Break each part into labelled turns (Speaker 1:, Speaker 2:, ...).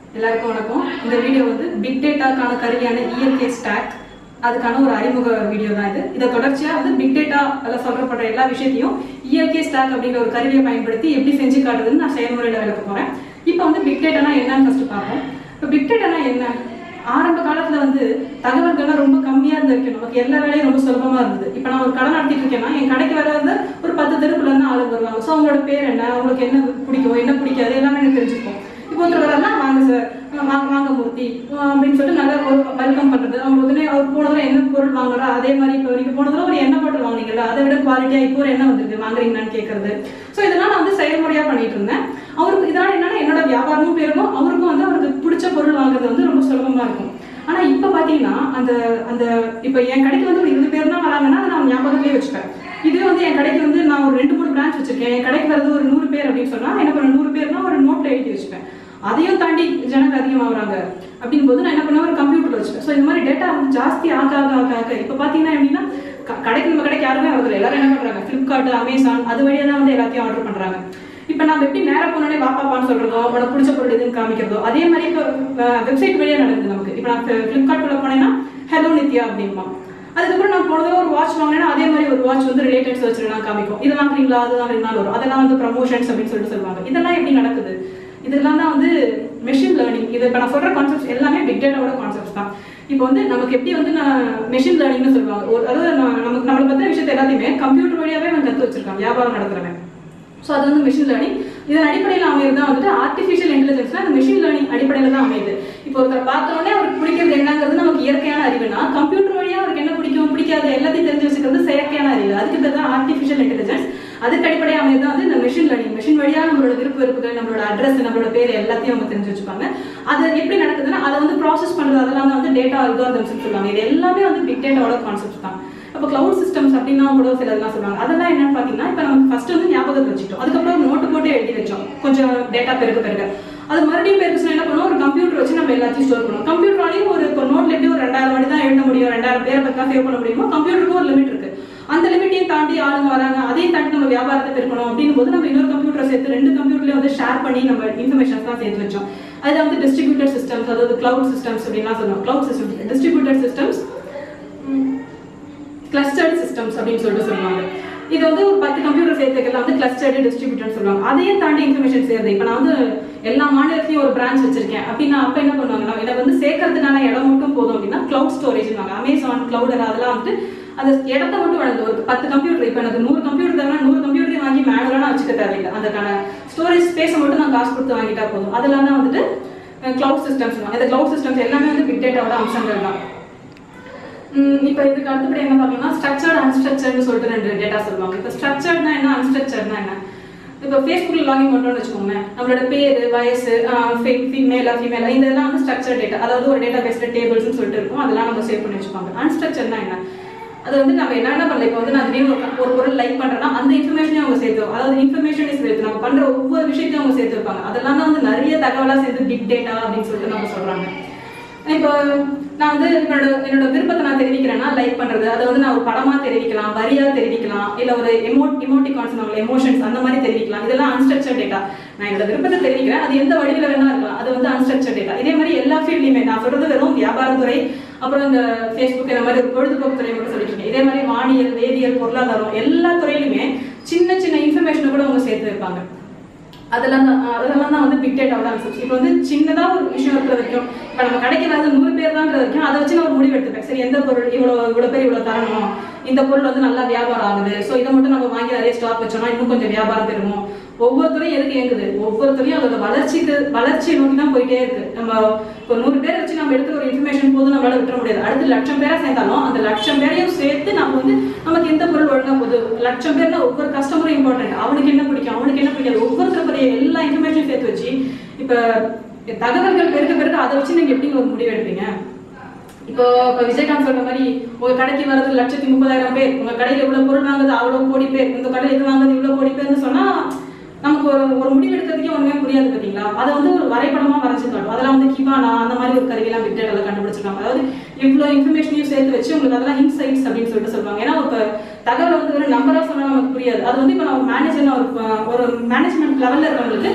Speaker 1: எல்லாருக்கும் வணக்கம் இந்த வீடியோ வந்து பிக் டேட்டாக்கான கருவியான இஎல்கே ஸ்டாக் அதுக்கான ஒரு அறிமுக வீடியோ தான் இது இதை தொடர்ச்சியா வந்து பிக் டேட்டா அதில் சொல்லப்படுற எல்லா விஷயத்தையும் இஎல்கே ஸ்டாக் அப்படிங்கிற ஒரு கருவியை பயன்படுத்தி எப்படி செஞ்சு காட்டுறதுன்னு நான் செயல்முறையில் விளக்க போறேன் இப்போ வந்து பிக் டேட்டானா என்னன்னு ஃபர்ஸ்ட் பார்ப்போம் இப்போ பிக் டேட்டானா என்ன ஆரம்ப காலத்துல வந்து தகவல்கள்லாம் ரொம்ப கம்மியா இருந்திருக்கு நமக்கு எல்லா வேலையும் ரொம்ப சுலபமா இருந்தது இப்போ நான் ஒரு கடை நடத்திட்டு இருக்கேன்னா என் கடைக்கு வர்றது ஒரு பத்து தெருக்குள்ள இருந்து ஆளுங்க வருவாங்க ஸோ அவங்களோட பேர் என்ன அவங்களுக்கு என்ன பிடிக்கும் என்ன பிடிக்காது எல்லாமே எனக்கு தெரிஞ்சுக்கும் இப்போ ஒருத்தர் வராருன்னா வாங்க சார் வாங்க வாங்க மூர்த்தி அஹ் அப்படின்னு சொல்லிட்டு நல்லா ஒரு வெல்கம் பண்றது அவங்க உடனே அவர் போனதுல என்ன பொருள் வாங்குறா அதே மாதிரி இப்போ நீங்க போனதுல ஒரு எண்ணெய் பாட்டில் வாங்குனீங்கல்ல அதை விட குவாலிட்டியா இப்போ ஒரு எண்ணெய் வந்திருக்கு வாங்குறீங்களான்னு கேட்கறது ஸோ இதெல்லாம் நான் வந்து செயல்முறையா பண்ணிட்டு இருந்தேன் அவருக்கு இதனால என்னன்னா என்னோட வியாபாரமும் பெருகும் அவருக்கும் வந்து அவருக்கு பிடிச்ச பொருள் வாங்குறது வந்து ரொம்ப சுலபமா இருக்கும் ஆனா இப்ப பாத்தீங்கன்னா அந்த அந்த இப்ப என் கடைக்கு வந்து ஒரு இருபது பேர் தான் வராங்கன்னா அதை நான் ஞாபகத்திலே வச்சுப்பேன் இதுவே வந்து என் கடைக்கு வந்து நான் ஒரு ரெண்டு மூணு பிரான்ச் வச்சிருக்கேன் என் கடைக்கு வரது ஒரு நூறு பேர் அப்படின்னு சொன்னா எனக்கு ஒரு நூறு பேர்னா ஒரு நோட்ல எழுதி வச்சுப்பேன் அதையும் தாண்டி ஜனங்க அதிகமாகறாங்க அப்படிங்கும் போது நான் என்ன பண்ணுவேன் ஒரு கம்ப்யூட்டர் வச்சுப்பேன் ஸோ இந்த மாதிரி டேட்டா வந்து ஜாஸ்தி ஆக ஆக ஆக ஆக இப்போ பார்த்தீங்கன்னா எப்படின்னா க- கடைக்கு நம்ம கடைக்கு யாருமே வரதில்லை எல்லாரும் என்ன பண்றாங்க ஃப்ளிப்கார்ட் அமேசான் அது வழியா தான் வந்து எல்லாத்தையும் ஆர்டர் பண்றாங்க இப்போ நம்ம எப்படி நேரா போனோடனே வாப்பாப்பான்னு சொல்றதோ உனக்கு பிடிச்ச பொருள் எதுன்னு காமிக்கிறதோ அதே மாதிரி இப்போ வெப்சைட் வழியா நடக்குது நமக்கு இப்போ நான் ஃப்ளிப்கார்ட் குள்ள போனேன்னா ஹலோ நித்யா அப்படிம்பா அதுக்கப்புறம் நான் போனதோ ஒரு வாட்ச் வாங்கினேன்னா அதே மாதிரி ஒரு வாட்ச் வந்து ரிலேட்டட் சர்ச்ல நான் காமிக்கும் இது வாங்குறீங்களா அது வாங்குறீங்களா வரும் அதெல்லாம் வந்து ப்ரமோஷன்ஸ் அப்படின்னு சொல்லிட்டு சொல்லுவாங்க இதெல்லாம் எப்படி நடக்குது இதெல்லாம் தான் வந்து மெஷின் லேர்னிங் இது இப்போ நான் சொல்ற கான்செப்ட்ஸ் எல்லாமே பிக் டேட்டாவோட கான்செப்ட்ஸ் தான் இப்போ வந்து நமக்கு எப்படி வந்து நான் மெஷின் லேர்னிங்னு சொல்லுவாங்க ஒரு அதாவது நான் நமக்கு நம்மளை பத்தின விஷயத்தை எல்லாத்தையுமே கம்ப்யூட்டர் வழியாவே நான் கற்று வச்சிருக்கான் வியாபாரம் நடத்துறவன் ஸோ அது வந்து மிஷின் லேர்னிங் இதன் அடிப்படையில் அமையிறது தான் வந்துட்டு ஆர்டிஃபிஷியல் இன்டெலிஜென்ஸ்ல அந்த மிஷின் லேர்னிங் அடிப்படையில் தான் அமையுது இப்போ ஒருத்தர் பார்த்தோன்னே அவருக்கு பிடிக்கிறது என்னங்கிறது நமக்கு இயற்கையான அறிவுனா கம்ப்யூட்டர் வழியா அவருக்கு என்ன பிடிக்கும் பிடிக்காது எல்லாத்தையும் தெரிஞ்சு வச்சுக்கிறது செயற்கையான அறிவு அதுக்கு பேர் தான் ஆர்டிஃபிஷியல் இன்டெலிஜென்ஸ் அதுக்கு அடிப்படையாக அமையுது தான் வந்து இந்த மிஷின் லேர்னிங் மிஷின் வழியா நம்மளோட விருப்ப வெறுப்புகள் நம்மளோட அட்ரஸ் நம்மளோட பேர் எல்லாத்தையும் அவங்க தெரிஞ்சு வச்சுப்பாங்க அது எப்படி நடக்குதுன்னா அதை வந்து ப்ராசஸ் பண்றது அதெல்லாம் தான் வந்து டேட்டா அல்காரிதம்ஸ் சொல்லுவாங்க இது எல்லாமே வந்து பிக் டேட்டாவோட கான்செப்ட் தான் அப்போ கிளவுட் சிஸ்டம்ஸ் அப்படின்னா கூட சில இதெல்லாம் சொல்லுவாங்க அதெல்லாம் என்னன்னு பார்த்தீங்கன்னா இப்போ நமக்கு ஃபர்ஸ்ட் வந்து ஞாபகத்தை வச்சுட்டோம் அதுக்கப்புறம் ஒரு நோட்டு போட்டு எழுதி வச்சோம் கொஞ்சம் டேட்டா பெருக பெருக அது மறுபடியும் பெருசுனா என்ன பண்ணுவோம் ஒரு கம்ப்யூட்டர் வச்சு நம்ம எல்லாத்தையும் ஸ்டோர் பண்ணுவோம் கம்ப்யூட்டராலையும் ஒரு இப்போ நோட்ல எப்படி ஒரு ரெண்டாயிரம் வாட்டி தான் எழுத முடியும் ரெண்டாயிரம் பேரை பற்றி தான் சேவ் பண்ண முடியுமோ கம்ப்யூட்டருக்கு ஒரு லிமிட் இருக்கு அந்த லிமிட்டையும் தாண்டி ஆளுங்க வராங்க அதையும் தாண்டி நம்ம வியாபாரத்தை பெருக்கணும் அப்படின்னும் போது நம்ம இன்னொரு கம்ப்யூட்டரை சேர்த்து ரெண்டு கம்ப்யூட்டர்லயும் வந்து ஷேர் பண்ணி நம்ம இன்ஃபர்மேஷன்ஸ் தான் சேர்த்து வச்சோம் அதில் வந்து டிஸ்ட்ரிபியூட்டர் சிஸ்டம்ஸ் அதாவது கிளவுட் சிஸ்டம்ஸ் அப்படின்லாம் சொல்லுவோம் cloud systems distributor systems clustered systems அப்படின்னு சொல்லிட்டு சொல்லுவாங்க இது வந்து ஒரு பத்து கம்ப்யூட்டர் சேர்த்துக்கலாம் வந்து கிளஸ்டர்டு டிஸ்ட்ரிபியூட்டர் சொல்லுவாங்க அதையும் தாண்டி இன்ஃபர்மேஷன் சேர்ந்து இப்போ நான் வந்து எல்லா மாநிலத்திலையும் ஒரு பிரான்ச் வச்சிருக்கேன் அப்படின்னா அப்போ என்ன பண்ணுவாங்கன்னா எனக்கு வந்து சேர்க்கறதுக்கான இடம் மட்டும் போதும் அப்படின்னா கிளவுட் ஸ்டோரேஜ் அமேசான் கிளவுடர் அதெல்லாம் வந்துட்டு அந்த இடத்த மட்டும் வழங்குது ஒரு பத்து கம்ப்யூட்டர் இப்போ எனக்கு நூறு கம்ப்யூட்டர் தேவைன்னா நூறு கம்ப்யூட்டரையும் வாங்கி மேனுவலாக நான் வச்சுக்க தேவையில்லை அதுக்கான ஸ்டோரேஜ் ஸ்பேஸை மட்டும் நான் காசு கொடுத்து வாங்கிட்டா போதும் அதெல்லாம் தான் வந்துட்டு கிளவுட் சிஸ்டம்ஸ் இந்த கிளவுட் சிஸ்டம்ஸ் எல்லாமே வந்து பிக் டேட்டாவோட அம்சங்கள் தான் ம், இப்போ இதுக்கு அடுத்தபடி என்ன பார்க்கணும்னா ஸ்ட்ரக்சர்ட் அன்ஸ்ட்ரக்சர்னு சொல்லிட்டு ரெண்டு டேட்டா சொல்லுவாங்க இப்போ ஸ்ட்ரக்சர்ட்னா என்ன அன்ஸ்ட்ரக்சர்ட்னா என்ன இப்போ ஃபேஸ்புக்கில் லாகின் பண்ணுறோம்னு வச்சுக்கோங்களேன் நம்மளோட பேர் வயசு ஃபீமேலா ஃபீமேலா இதெல்லாம் வந்து ஸ்ட்ரக்சர் டேட்டா அதாவது ஒரு டேட்டா பேஸில் டேபிள்ஸ்னு சொல்லிட்டு இருக்கும் அதெல்லாம் நம்ம சேவ் பண்ணி வச்சுப்பாங்க அன்ஸ்ட்ரக்சர்னா என்ன அது வந்து நம்ம என்ன என்ன பண்ணல இப்போ வந்து நான் திடீர்னு ஒரு ஒரு பொருள் லைக் பண்றேன்னா அந்த இன்ஃபர்மேஷனையும் அவங்க சேர்த்து அதாவது இன்ஃபர்மேஷன் இஸ் வெல்த் நம்ம பண்ற ஒவ்வொரு விஷயத்தையும் அவங்க சேர்த்து வைப்பாங்க அதெல்லாம் தான் வந்து நிறைய தகவலா சேர்த்து பிக் டேட்டா அப்படின்னு சொல்லிட்டு நம்ம சொல்றாங்க இப்போ நான் வந்து என்னோட என்னோட விருப்பத்தை நான் தெரிவிக்கிறேன்னா லைக் பண்றது அதை வந்து நான் ஒரு படமா தெரிவிக்கலாம் வரியா தெரிவிக்கலாம் இல்ல ஒரு எமோட் இமோட்டிகான்ஸ் நம்ம எமோஷன்ஸ் அந்த மாதிரி தெரிவிக்கலாம் இதெல்லாம் அன்ஸ்ட்ரக்சர் டேட்டா நான் என்னோட விருப்பத்தை தெரிவிக்கிறேன் அது எந்த வடிவில் வேணா இருக்கலாம் அது வந்து அன்ஸ்ட்ரக்சர் டேட்டா இதே மாதிரி எல்லா ஃபீல்ட்லையுமே நான் சொல்றது வெறும் வியாபாரத்துறை அப்புறம் இந்த ஃபேஸ்புக் இந்த மாதிரி ஒரு பொழுதுபோக்கு துறை மட்டும் சொல்லிட்டு இருக்கேன் இதே மாதிரி வானியல் வேதியியல் பொருளாதாரம் எல்லா துறையிலுமே சின்ன சின்ன இன்ஃபர்மேஷனை கூட அவங்க சேர்த்து வைப்பாங்க அதெல்லாம் தான் அதெல்லாம் தான் வந்து பிக் டேட்டாவோட அன்சர்ஸ் இப்போ வந்து சின்னதா ஒரு விஷயம் இருக்கிற வரைக்கும் இப்போ நம்ம கடைக்கு வராது நூறு பேர் தான் வரைக்கும் அதை வச்சு நான் ஒரு முடிவு எடுத்துப்பேன் சரி எந்த பொருள் இவ்வளோ இவ்வளோ பேர் இவ்வளோ தரணும் இந்த பொருள் வந்து நல்லா வியாபாரம் ஆகுது ஸோ இதை மட்டும் நம்ம வாங்கி நிறைய ஸ்டாக் வச்சோம்னா இன்னும் கொஞ்சம் வியாபாரம் பெருகும் ஒவ்வொருத்தரையும் எதுக்கு இயங்குது ஒவ்வொருத்தரையும் அதோட வளர்ச்சிக்கு வளர்ச்சியை நோக்கி தான் போயிட்டே இருக்கு நம்ம இப்போ நூறு பேரை வச்சு நம்ம எடுக்கிற ஒரு இன்ஃபர்மேஷன் போதும் நம்மளால விட்டுற முடியாது அடுத்து லட்சம் பேரை சேர்ந்தாலும் அந்த லட்சம் பேரையும் சேர்த்து நம்ம வந்து நமக்கு எந்த பொருள் ஒழுங்கா போகுது லட்சம் பேர்னா ஒவ்வொரு கஸ்டமரும் இம்பார்ட்டன்ட் அவனுக்கு என்ன பிடிக்கும் அவனுக்கு என்ன பிடிக்காது ஒவ்வொருத்தருடைய எல்லா இன்ஃபர்மேஷன் சேர்த்து வச்சு இப்ப தகவல்கள் பெருக்க பெருக்க அதை வச்சு நீங்க எப்படி ஒரு முடிவு எடுப்பீங்க இப்போ இப்போ விஜயகாந்த் சொல்ற மாதிரி உங்க கடைக்கு வர்றது லட்சத்தி முப்பதாயிரம் பேர் உங்க கடையில இவ்வளவு பொருள் வாங்குது அவ்வளவு கோடி பேர் உங்க கடையில இது வாங்குது இவ்வளவு கோடி பேர்னு சொன்னா நமக்கு ஒரு ஒரு முடிவு எடுக்கிறதுக்கே ஒண்ணுமே புரியாது பாத்தீங்களா அதை வந்து ஒரு வரைபடமா வரைஞ்சு காட்டும் அதெல்லாம் வந்து கிபானா அந்த மாதிரி ஒரு கருவியெல்லாம் பிக் டேட்டால கண்டுபிடிச்சிருக்காங்க அதாவது இவ்வளவு இன்ஃபர்மேஷனையும் சேர்த்து வச்சு உங்களுக்கு அதெல்லாம் இன்சைட்ஸ் அப்படின்னு சொல்லிட்டு சொல்லுவாங்க ஏன்னா இப்ப தகவல் வந்து ஒரு நம்பரா சொன்னா நமக்கு புரியாது அது வந்து இப்ப நான் ஒரு மேனேஜர் ஒரு ஒரு மேனேஜ்மெண்ட் லெவல்ல இருக்கவங்களுக்கு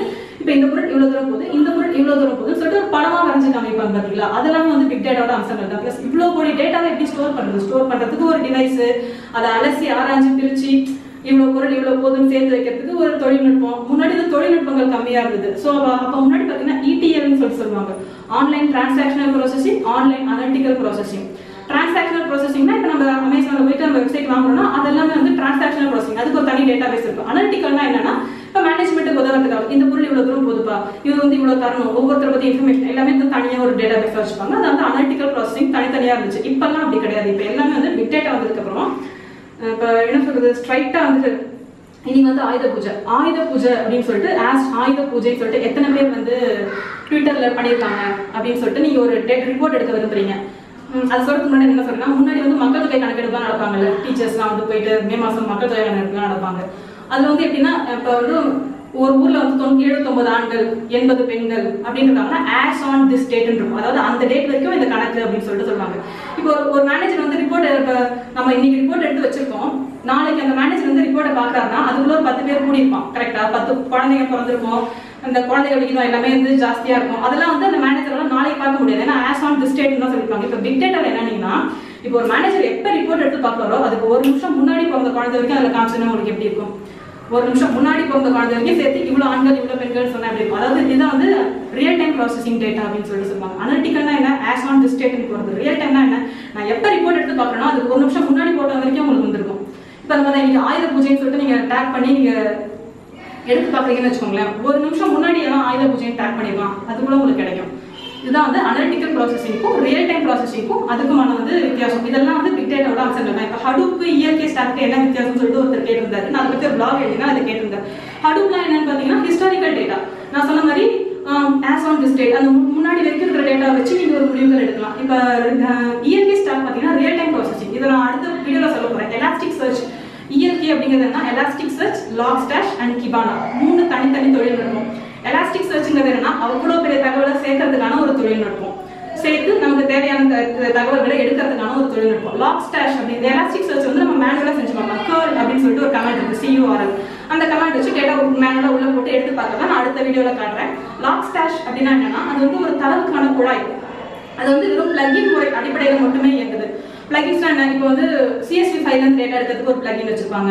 Speaker 1: இப்போ இந்த பொருள் இவ்வளவு தூரம் போகுது இந்த பொருள் இவ்வளவு தூரம் போகுது சொல்லிட்டு ஒரு படமா வரைஞ்சு காமிப்பாங்க பாத்தீங்களா அதெல்லாம் வந்து பிக் டேட்டாவோட அம்சங்கள் தான் ப்ளஸ் இவ்வளவு கோடி டேட்டாவை எப்படி ஸ்டோர் பண்றது ஸ்டோர் பண்றதுக்கு ஒரு டிவைஸ் அதை அலசி ஆராய்ஞ்சு பிரிச்சு இவ்வளவு பொருள் இவ்வளவு போதுன்னு சேர்த்து வைக்கிறதுக்கு ஒரு தொழில்நுட்பம் முன்னாடி இந்த தொழில்நுட்பங்கள் கம்மியா இருந்தது ஸோ அப்போ முன்னாடி பாத்தீங்கன்னா இடிஎல்னு சொல்லி சொல்லுவாங்க online transactional processing online analytical processing transactional ப்ராசஸிங்னா இப்போ நம்ம அமேசான்ல போயிட்டு நம்ம வெப்சைட் வாங்குறோம்னா அது எல்லாமே வந்து டிரான்சாக்ஷனல் ப்ராசஸிங் அதுக்கு ஒரு தனி டேட்டா பேஸ் இருக்கும் அனலிட்டிக்கல்னா என்னன்னா இப்போ மேனேஜ்மெண்ட்டுக்கு உதவுறதுக்காக இந்த பொருள் இவ்வளவு தூரம் போகுதுப்பா இது வந்து இவ்வளவு தரணும் ஒவ்வொருத்தரை பத்தி இன்ஃபர்மேஷன் எல்லாமே வந்து தனியா ஒரு டேட்டா பேஸ் வச்சுப்பாங்க அது வந்து அனலிட்டிக்கல் ப்ராசஸிங் தனித்தனியா இருந்துச்சு இப்பெல்லாம் அப்படி கிடையாது இப்போ எல்லாமே வந்து பிக் டேட்டா வந்ததுக்கு அப்புறம் அஹ் இப்போ என்ன சொல்றது ஸ்ட்ரைட்டா வந்துட்டு இனி வந்து ஆயுத பூஜை ஆயுத பூஜை அப்படின்னு சொல்லிட்டு ஆஸ் ஆயுத பூஜைன்னு சொல்லிட்டு எத்தனை பேர் வந்து ட்விட்டர்ல பண்ணியிருக்காங்க அப்படின்னு சொல்லிட்டு நீங்க ஒரு ரிப்போர்ட் எடுக்க விரும்புறீங்க ம், அது சொல்றதுக்கு முன்னாடி என்ன சொல்றேன்னா முன்னாடி வந்து மக்கள் தொகை கணக்கெடுப்புலாம் நடப்பாங்கல்ல டீச்சர்ஸ்லாம் வந்து போயிட்டு மே மாசம் மக்கள் தொகை கணக்கெடுப்புலாம் நடப்பாங்க அதுல வந்து எப்படின்னா இப்போ வந்து ஒரு ஊர்ல வந்து தொண்ணூத்தி எழுபத்தொன்பது ஆண்கள் எண்பது பெண்கள் அப்படின்னு இருக்காங்கன்னா ஆஸ் ஆன் திஸ் டேட் இருக்கும் அதாவது அந்த டேட் வரைக்கும் இந்த கணக்கு அப்படின்னு சொல்லிட்டு சொல்லுவாங்க இப்போ ஒரு ஒரு மேனேஜர் வந்து ரிப்போர்ட் இப்போ நம்ம இன்னைக்கு ரிப்போர்ட் எடுத்து வச்சிருக்கோம் நாளைக்கு அந்த மேனேஜர் வந்து ரிப்போர்ட்டை பாக்குறாருன்னா அதுக்குள்ள ஒரு பத்து பேர் கூடியிருப்பான் கரெக்டா பத்து குழந்தைங்க பிறந்திருக்கும் அந்த குழந்தைகள் விகிதம் எல்லாமே வந்து ஜாஸ்தியா இருக்கும் அதெல்லாம் வந்து அந்த மேனேஜரால நாளைக்கு பார்க்க முடியாது ஏன்னா ஆஸ் ஆன் திஸ் டேட் தான் சொல்லிருப்பாங்க இப்போ பிக் டேட்டா என்னன்னா இப்போ ஒரு மேனேஜர் எப்ப ரிப்போர்ட் எடுத்து பார்க்கறாரோ அதுக்கு ஒரு நிமிஷம் முன்னாடி பிறந்த குழந்தை வரைக்கும் அதுல காமிச்சுன்னா உங்களுக்கு எப்படி இருக்கும் ஒரு நிமிஷம் முன்னாடி பிறந்த குழந்தை வரைக்கும் சேர்த்து இவ்வளவு ஆண்கள் இவ்வளவு பெண்கள் சொன்னா எப்படி இருக்கும் அதாவது இதுதான் வந்து ரியல் டைம் ப்ராசஸிங் டேட்டா அப்படின்னு சொல்லிட்டு சொல்லுவாங்க அனலிட்டிக்கல்னா என்ன ஆஸ் ஆன் திஸ் டேட்னு போறது ரியல் டைம்னா என்ன நான் எப்ப ரிப்போர்ட் எடுத்து பார்க்கறேனோ அதுக்கு ஒரு நிமிஷம் முன்னாடி போட்ட வரைக்கும் உங்களுக்கு வந்திருக்கும் இப்போ அந்த மாதிரி நீங்க ஆயுத பூஜைன்னு சொல்லிட்டு நீங்க டேக் பண்ணி நீங்க எடுத்து பார்க்குறீங்கன்னு வச்சுக்கோங்களேன் ஒரு நிமிஷம் முன்னாடி எல்லாம் ஆயுத பூஜைன்னு டேக் பண்ணிடலாம் அது கூட உங்களுக்கு கிடைக்கும் இதுதான் வந்து அனலிட்டிக்கல் ப்ராசஸிங்க்கும் ரியல் டைம் ப்ராசஸிங்க்கும் அதுக்குமான வந்து வித்தியாசம் இதெல்லாம் வந்து பிக் டேட்டாவோட அம்சங்கள் தான் இப்போ ஹடூப்பு இயற்கை ஸ்டாக்கு என்ன வித்தியாசம்னு சொல்லிட்டு ஒருத்தர் கேட்டிருந்தாரு நான் அதை பற்றி ஒரு பிளாக் எழுதினா அதை கேட்டிருந்தார் ஹடூப்லாம் என்னன்னு பார்த்தீங்கன்னா ஹிஸ்டாரிக்கல் டேட்டா நான் சொன்ன மாதிரி ஆஸ் ஆன் திஸ் டேட் அந்த மு- முன்னாடி வரைக்கும் இருக்கிற டேட்டா வச்சு நீங்க ஒரு முடிவுகள் எடுக்கலாம் இப்போ இயற்கை ஸ்டாக் பார்த்தீங்கன்னா ரியல் டைம் ப்ராசஸிங் இதை நான் அடுத்த வீடியோவில் சொல்ல போறேன் எலாஸ்டிக் சர்ச் இஎல்கே அப்படிங்கிறது என்ன elasticsearch logstash and Kibana மூணு தனித்தனி தொழில்நுட்பம் எலாஸ்டிக் சர்ச்ங்கிறது என்னன்னா அவ்வளோ பெரிய தகவலை சேர்க்கறதுக்கான ஒரு தொழில்நுட்பம் சேர்த்து நமக்கு தேவையான த- தகவல்களை எடுக்கிறதுக்கான ஒரு தொழில்நுட்பம் லாக் ஸ்டாஷ் அப்படின்னு எலாஸ்டிக் சர்ச் வந்து நம்ம மேனுவலாக செஞ்சு பார்க்கலாம் கேர்ள் அப்படின்னு சொல்லிட்டு ஒரு கமெண்ட் இருக்கு சியூஆர்எல் அந்த கமெண்ட் வச்சு டேட்டா மேனுவலாக உள்ள போட்டு எடுத்து பார்க்கலாம் நான் அடுத்த வீடியோவில் காட்டுறேன் லாக் ஸ்டாஷ் அப்படின்னா என்னன்னா அது வந்து ஒரு தரவுக்கான குழாய் அது வந்து வெறும் பிளகின் முறை அடிப்படையில் மட்டுமே இயங்குது பிளகின்ஸ்னா என்ன இப்போ வந்து சிஎஸ்வி ஃபைலேருந்து டேட்டா எடுக்கிறதுக்கு ஒரு பிளகின் வச்சிருப்பாங்க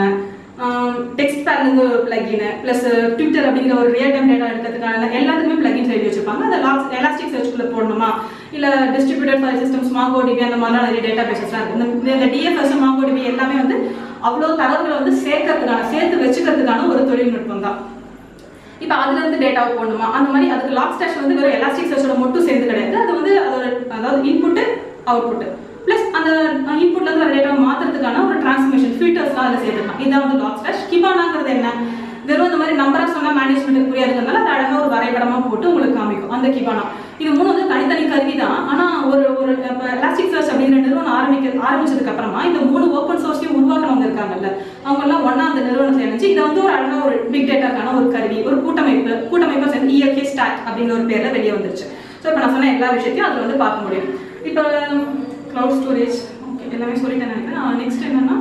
Speaker 1: டெக்ஸ்ட் பேர்லேருந்து ஒரு பிளகின் ப்ளஸ் ட்விட்டர் அப்படிங்கிற ஒரு ரியல் டைம் டேட்டா எடுக்கிறதுக்கான எல்லாத்துக்குமே பிளகின்ஸ் எழுதி வச்சிருப்பாங்க அதை லாஸ்ட் எலாஸ்டிக் சர்ச்சுக்குள்ள போடணுமா இல்லை டிஸ்ட்ரிபியூட்டட் ஃபைல் சிஸ்டம்ஸ் மாங்கோடிபி அந்த மாதிரிலாம் நிறைய டேட்டா பேசஸ்லாம் இருக்கு இந்த- இந்த டிஎஃப்எஸ் மாங்கோடிபி எல்லாமே வந்து அவ்வளோ தரவுகளை வந்து சேர்க்கறதுக்கான சேர்த்து வச்சுக்கிறதுக்கான ஒரு தொழில்நுட்பம் தான் இப்போ அதுல இருந்து டேட்டாவை போடணுமா அந்த மாதிரி அதுக்கு லாக் ஸ்டாஷ் வந்து வெறும் எலாஸ்டிக் சர்ச்சோட மட்டும் சேர்ந்து கிடையாது அது வந்து அதோட அதாவது இன்புட் அவுட்புட் ப்ளஸ் அந்த இன்புட்ல இருந்து வர டேட்டாவை மாத்துறதுக்கான ஒரு டிரான்ஸ்மிஷன் ஃபில்டர்ஸ்லாம் அதில் சேர்த்துக்கலாம் இதான் வந்து லாக் ஸ்டாஷ் கிபானாங்கிறது என்ன வெறும் இந்த மாதிரி நம்பரா சொன்னா மேனேஜ்மெண்ட் புரியாதுங்கிறதுனால அது அழகா ஒரு வரைபடமா போட்டு உங்களுக்கு காமிக்கும் அந்த கிபானா இது மூணு வந்து தனித்தனி கருவி தான் ஆனா ஒரு ஒரு எலாஸ்டிக் சர்ச் அப்படிங்கிற நிறுவனம் ஆரம்பிக்க ஆரம்பிச்சதுக்கு அப்புறமா இந்த மூணு ஓப்பன் சோர்ஸையும் உருவாக்குறவங்க இருக்காங்கல்ல அவங்க எல்லாம் ஒண்ணா அந்த நிறுவனத்தை இணைச்சு இதை வந்து ஒரு அழகா ஒரு பிக் டேட்டாக்கான ஒரு கருவி ஒரு கூட்டமைப்பு கூட்டமைப்பா சேர்ந்து இஎல்கே ஸ்டாக் அப்படிங்கிற ஒரு பேர்ல வெளியே வந்துருச்சு ஸோ இப்போ நான் சொன்ன எல்லா விஷயத்தையும் அதுல வந்து பார்க்க முடியும் இப்போ க்ளவுட் ஸ்டோரேஜ் ஓகே எல்லாமே சொல்லிட்டேன் நினைக்கிறேன் நெக்ஸ்ட் என்னன்னா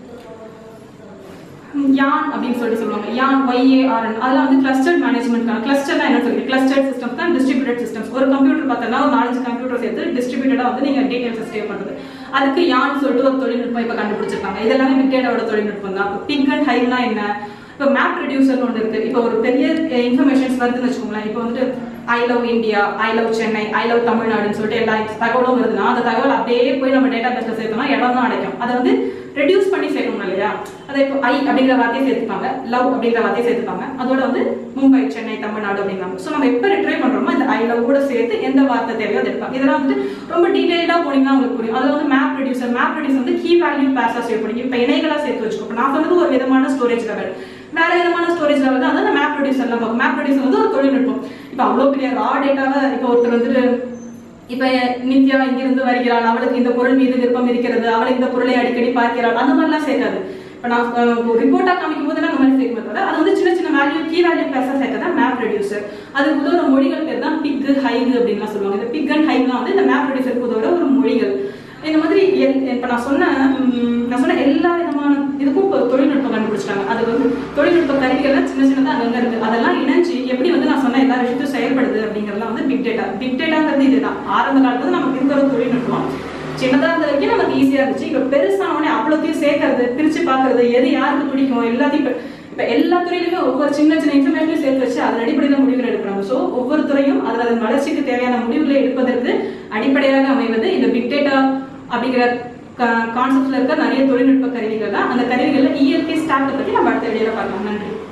Speaker 1: யான் அப்படின்னு சொல்லிட்டு சொல்லுவாங்க யான் ஒய்ஏஆர்என் அதெல்லாம் வந்து கிளஸ்டர்ட் மேனேஜ்மெண்ட்கான கிளஸ்டர் என்ன சொல்லி கிளஸ்டர்ட் சிஸ்டம்ஸ் தான் டிஸ்ட்ரிபியூட்டட் சிஸ்டம்ஸ் ஒரு கம்ப்யூட்டர் பார்த்தோம்னா ஒரு நாலஞ்சு கம்ப்யூட்டர் சேர்த்து டிஸ்ட்ரிபியூட்டடா வந்து நீங்க டீடைல்ஸ் ஸ்டே பண்றது அதுக்கு யான் சொல்லிட்டு ஒரு தொழில்நுட்பம் இப்போ கண்டுபிடிச்சிருக்காங்க இதெல்லாமே பிக் டேட்டாவோட தொழில்நுட்பம் தான் பிக் அண்ட் ஹைவ்னா என்ன இப்போ மேப் ரெடியூசர்னு ஒன்று இருக்கு இப்போ ஒரு பெரிய இன்ஃபர்மேஷன்ஸ் வருதுன்னு வச்சுக்கோங்களேன் இப்போ வந்துட்டு I love India I love Chennai I love தமிழ்நாடுன்னு சொல்லிட்டு எல்லா தகவலும் வருதுன்னா அந்த தகவல் அப்படியே போய் நம்ம டேட்டா பேஸ்ல சேர்த்தோம்னா இடம் தான் அடைக்கும் அதை வந்து ரெடியூஸ் பண்ணி சேர்க்கணும் இல்லையா அதை இப்போ ஐ அப்படிங்கிற வார்த்தையை சேர்த்துப்பாங்க லவ் அப்படிங்கிற வார்த்தையை சேர்த்துப்பாங்க அதோட வந்து மும்பை சென்னை தமிழ்நாடு அப்படிங்கிறாங்க ஸோ நம்ம எப்போ ரிட்ரைவ் பண்றோமோ இந்த ஐ லவ் கூட சேர்த்து எந்த வார்த்தை தேவையோ அதை எடுப்பாங்க இதெல்லாம் வந்து ரொம்ப டீடைல்டா போனீங்கன்னா உங்களுக்கு புரியும் அதில் வந்து மேப் ரெடியூசர் மேப் ரெடியூஸ் வந்து கீ வேல்யூ பேர்ஸா சேவ் பண்ணி இப்போ இணைகளா சேர்த்து வச்சுக்கோ இப்போ நான் சொன்னது ஒரு விதமான ஸ்டோரேஜ் லெவல் வேற விதமான ஸ்டோரேஜ் லெவல் தான் அந்த மேப் ரெடியூசர்லாம் பார்க்கும் மேப் ரெடியூசர் வந்து ஒரு தொழில்நுட்பம் இப்போ அவ்வளோ பெரிய ரா டேட்டாவை இப்போ ஒருத்தர் வந்துட்டு இப்ப நித்யா இங்கிருந்து வருகிறாள் அவளுக்கு இந்த பொருள் மீது விருப்பம் இருக்கிறது அவள் இந்த பொருளை அடிக்கடி பார்க்கிறாள் அந்த மாதிரிலாம் சேர்க்காது இப்ப நான் ரிப்போர்ட்டா காமிக்கும் போது அந்த மாதிரி சேர்க்கும் தவிர அது வந்து சின்ன சின்ன வேல்யூ கீ வேல்யூ பேச சேர்க்க தான் மேப் ரெடியூசர் அதுக்கு உதவுற மொழிகள் பேர் தான் பிக் ஹைவ் அப்படின்லாம் சொல்லுவாங்க இந்த பிக் அண்ட் ஹைவ்லாம் வந்து இந்த மேப் ரெடியூசருக்கு உதவுற ஒரு மொழிகள் இந்த மாதிரி எல்- இப்ப நான் சொன்ன ம், நான் சொன்ன எல்லா விதமான இதுக்கும் இப்போ தொழில்நுட்பம் கண்டுபிடிச்சிட்டாங்க அது வந்து தொழில்நுட்ப கருவிகள்லாம் சின்ன சின்னதா அங்கங்க இருக்கு அதெல்லாம் இணைஞ்சு எப்படி வந்து நான் சொன்ன எல்லா விஷயத்தையும் செயல்படுது அப்படிங்கறதுலாம் வந்து பிக் டேட்டா பிக் டேட்டாங்கிறது இதுதான் ஆரம்ப காலத்துல நமக்கு இருக்கிற ஒரு தொழில்நுட்பம் சின்னதா இருந்த வரைக்கும் நமக்கு ஈஸியா இருந்துச்சு இப்ப பெருசான உடனே அவ்வளோத்தையும் சேர்க்கறது பிரிச்சு பாக்குறது எது யாருக்கு பிடிக்கும் எல்லாத்தையும் இப்ப- இப்ப எல்லா துறையிலுமே ஒவ்வொரு சின்ன சின்ன இன்ஃபர்மேஷனையும் சேர்த்து வச்சு அதன் அடிப்படையில் முடிவுகள் எடுக்கிறாங்க ஸோ ஒவ்வொரு துறையும் அதில் அதன் வளர்ச்சிக்கு தேவையான முடிவுகளை எடுப்பதற்கு அடிப்படையாக அமைவது இந்த பிக் டேட்டா அப்படிங்கிற கான்செப்ட்ல இருக்க நிறைய தொழில்நுட்ப கருவிகள் தான் அந்த கருவிகள்ல இயற்கை ஸ்டாக்கை பத்தி நம்ம அடுத்த வீடியோல பார்க்கலாம் நன்றி